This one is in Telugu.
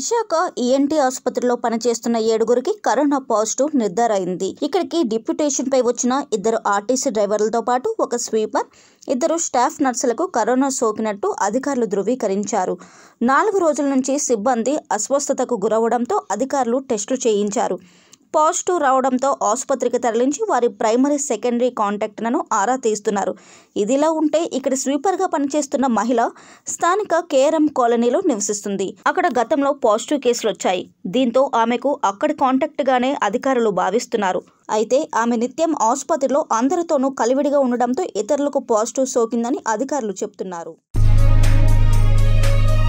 విశాఖ ఈఎన్టీ ఆసుపత్రిలో పనిచేస్తున్న ఏడుగురికి కరోనా పాజిటివ్ నిర్ధార అయింది ఇక్కడికి డిప్యూటేషన్ పై వచ్చిన ఇద్దరు ఆర్టీసీ డ్రైవర్లతో పాటు ఒక స్వీపర్ ఇద్దరు స్టాఫ్ నర్సులకు కరోనా సోకినట్టు అధికారులు ధృవీకరించారు నాలుగు రోజుల నుంచి సిబ్బంది అస్వస్థతకు గురవడంతో అధికారులు టెస్టులు చేయించారు పాజిటివ్ రావడంతో ఆసుపత్రికి తరలించి వారి ప్రైమరీ సెకండరీ కాంటాక్ట్లను ఆరా తీస్తున్నారు ఇదిలా ఉంటే ఇక్కడ స్వీపర్గా పనిచేస్తున్న మహిళ స్థానిక కేఆర్ఎం కాలనీలో నివసిస్తుంది అక్కడ గతంలో పాజిటివ్ కేసులు వచ్చాయి దీంతో ఆమెకు అక్కడి కాంటాక్ట్గానే అధికారులు భావిస్తున్నారు అయితే ఆమె నిత్యం ఆసుపత్రిలో అందరితోనూ కలివిడిగా ఉండడంతో ఇతరులకు పాజిటివ్ సోకిందని అధికారులు చెబుతున్నారు